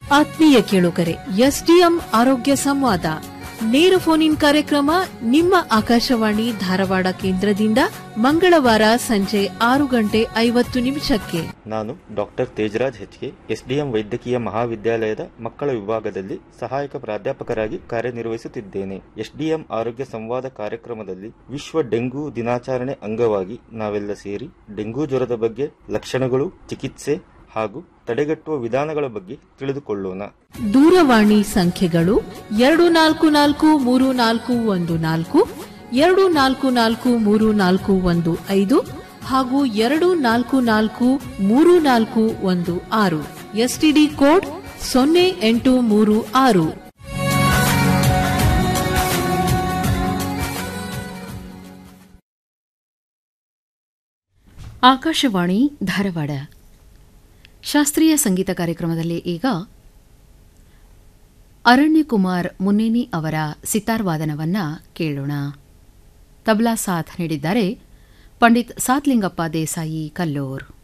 ಆತ್ಮೀಯ ಕೇಳುಗರೆ ಎಸ್ಡಿಎಂ ಆರೋಗ್ಯ ಸಂವಾದ ನೇರ ಫೋನ್ ಇನ್ ಕಾರ್ಯಕ್ರಮ ನಿಮ್ಮ ಆಕಾಶವಾಣಿ ಧಾರವಾಡ ಕೇಂದ್ರದಿಂದ ಮಂಗಳವಾರ ಸಂಜೆ ಆರು ಗಂಟೆ ಐವತ್ತು ನಿಮಿಷಕ್ಕೆ ನಾನು ಡಾಕ್ಟರ್ ತೇಜರಾಜ್ ಹೆಚ್ಕೆ ಎಸ್ಡಿಎಂ ವೈದ್ಯಕೀಯ ಮಹಾವಿದ್ಯಾಲಯದ ಮಕ್ಕಳ ವಿಭಾಗದಲ್ಲಿ ಸಹಾಯಕ ಪ್ರಾಧ್ಯಾಪಕರಾಗಿ ಕಾರ್ಯನಿರ್ವಹಿಸುತ್ತಿದ್ದೇನೆ ಎಸ್ಡಿಎಂ ಆರೋಗ್ಯ ಸಂವಾದ ಕಾರ್ಯಕ್ರಮದಲ್ಲಿ ವಿಶ್ವ ಡೆಂಗು ದಿನಾಚರಣೆ ಅಂಗವಾಗಿ ನಾವೆಲ್ಲ ಸೇರಿ ಡೆಂಗು ಜ್ವರದ ಬಗ್ಗೆ ಲಕ್ಷಣಗಳು ಚಿಕಿತ್ಸೆ ಹಾಗೂ ತಡೆಗಟ್ಟುವ ವಿಧಾನಗಳ ಬಗ್ಗೆ ತಿಳಿದುಕೊಳ್ಳೋಣ ದೂರವಾಣಿ ಸಂಖ್ಯೆಗಳು ಎರಡು ನಾಲ್ಕು ನಾಲ್ಕು ಮೂರು ನಾಲ್ಕು ಒಂದು ನಾಲ್ಕು ಎರಡು ನಾಲ್ಕು ನಾಲ್ಕು ಮೂರು ನಾಲ್ಕು ಒಂದು ಐದು ಹಾಗೂ ಎರಡು ನಾಲ್ಕು ನಾಲ್ಕು ಮೂರು ನಾಲ್ಕು ಒಂದು ಆರು ಎಸ್ಟಿಡಿ ಕೋಡ್ ಸೊನ್ನೆ ಎಂಟು ಮೂರು ಆರು ಆಕಾಶವಾಣಿ ಧಾರವಾಡ ಶಾಸ್ತ್ರೀಯ ಸಂಗೀತ ಕಾರ್ಯಕ್ರಮದಲ್ಲಿ ಈಗ ಅರಣ್ಯಕುಮಾರ್ ಮುನ್ನೇನಿ ಅವರ ಸಿತಾರ್ ವಾದನವನ್ನ ಕೇಳೋಣ ತಬ್ಲಾ ಸಾಥ್ ನೀಡಿದ್ದಾರೆ ಪಂಡಿತ್ ಸಾತ್ಲಿಂಗಪ್ಪ ದೇಸಾಯಿ ಕಲ್ಲೂರ್